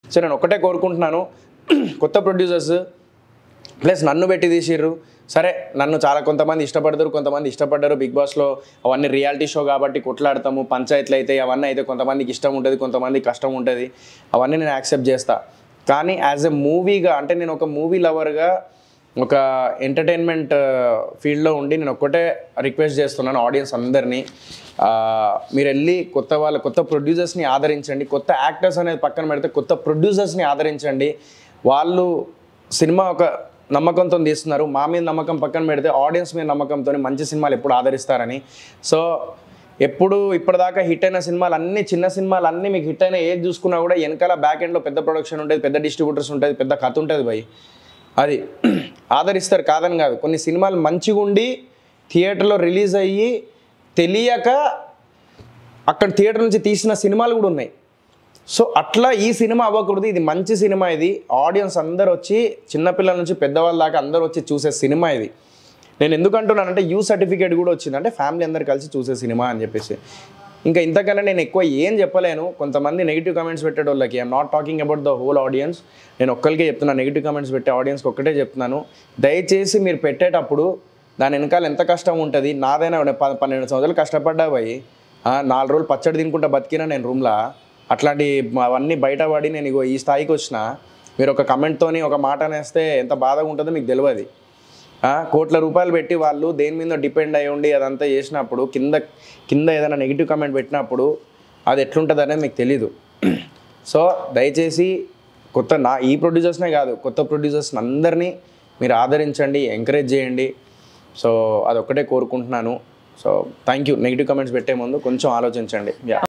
so నేను ఒకటే కోరుకుంటున్నాను కొత్త ప్రొడ్యూసర్స్ ప్లస్ నన్ను పెట్టి తీసిర్రు సరే నన్ను చాలా కొంతమంది ఇష్టపడతారు కొంతమంది ఇష్టపడ్డారు బిగ్ బాస్లో అవన్నీ రియాలిటీ షో కాబట్టి కొట్లాడతాము పంచాయతీలు అయితే అవన్నీ అయితే కొంతమందికి ఇష్టం ఉంటుంది కొంతమందికి కష్టం ఉంటుంది అవన్నీ నేను యాక్సెప్ట్ చేస్తా కానీ యాజ్ ఎ మూవీగా అంటే నేను ఒక మూవీ లవర్గా ఒక ఎంటర్టైన్మెంట్ ఫీల్డ్లో ఉండి నేను ఒక్కటే రిక్వెస్ట్ చేస్తున్నాను ఆడియన్స్ అందరినీ ఆ, మీరు వెళ్ళి కొత్త వాళ్ళ కొత్త ప్రొడ్యూసర్స్ని ఆదరించండి కొత్త యాక్టర్స్ అనేది పక్కన పెడితే కొత్త ప్రొడ్యూసర్స్ని ఆదరించండి వాళ్ళు సినిమా ఒక నమ్మకంతో తీస్తున్నారు మా మీద నమ్మకం పక్కన పెడితే ఆడియన్స్ మీద నమ్మకంతో మంచి సినిమాలు ఎప్పుడు ఆదరిస్తారని సో ఎప్పుడు ఇప్పటిదాకా హిట్ అయిన సినిమాలు అన్ని చిన్న సినిమాలు అన్నీ మీకు హిట్ అయిన ఏది చూసుకున్నా కూడా వెనకాల బ్యాక్ ఎండ్లో పెద్ద ప్రొడక్షన్ ఉంటుంది పెద్ద డిస్ట్రిబ్యూటర్స్ ఉంటుంది పెద్ద కథ ఉంటుంది భయ్ అది ఆదరిస్తారు కాదని కాదు కొన్ని సినిమాలు మంచిగా ఉండి థియేటర్లో రిలీజ్ అయ్యి తెలియక అక్కడ థియేటర్ నుంచి తీసిన సినిమాలు కూడా ఉన్నాయి సో అట్లా ఈ సినిమా అవ్వకూడదు ఇది మంచి సినిమా ఇది ఆడియన్స్ అందరు వచ్చి చిన్నపిల్లల నుంచి పెద్దవాళ్ళ దాకా అందరు వచ్చి చూసే సినిమా ఇది నేను ఎందుకు అంటున్నానంటే యూ సర్టిఫికేట్ కూడా వచ్చింది అంటే ఫ్యామిలీ అందరు కలిసి చూసే సినిమా అని చెప్పేసి ఇంకా ఇంతకన్నా నేను ఎక్కువ ఏం చెప్పలేను కొంతమంది నెగిటివ్ కామెంట్స్ పెట్టే వాళ్ళకి I'm not talking about the whole audience నేను ఒక్కరికే చెప్తున్నాను నెగిటివ్ కామెంట్స్ పెట్టే ఆడియన్స్కి ఒక్కటే చెప్తున్నాను దయచేసి మీరు పెట్టేటప్పుడు దాని వెనకాల ఎంత కష్టం ఉంటుంది నాదైనా నేను ప- పన్నెండు సంవత్సరాలు కష్టపడ్డా పోయి ఆ, నాలుగు రోజులు పచ్చడి తినుకుంటా బతికినా నేను రూమ్లో అట్లాంటి అవన్నీ బయటపడి నేను ఇగో ఈ స్థాయికి వచ్చిన మీరు ఒక కమెంట్తోని ఒక మాట అనేస్తే ఎంత బాధగా ఉంటుందో మీకు తెలియదు ఆ, కోట్ల రూపాయలు పెట్టి వాళ్ళు దేని మీద డిపెండ్ అయి ఉండి అదంతా చేసినప్పుడు కింద కింద ఏదైనా నెగిటివ్ కామెంట్ పెట్టినప్పుడు అది ఎట్లుంటుంది అనేది మీకు తెలీదు సో దయచేసి కొత్త నా ఈ ప్రొడ్యూసర్స్నే కాదు కొత్త ప్రొడ్యూసర్స్ అందరినీ మీరు ఆదరించండి ఎంకరేజ్ చేయండి సో అదొక్కటే కోరుకుంటున్నాను so thank you negative comments పెట్టే ముందు కొంచెం ఆలోచించండి యా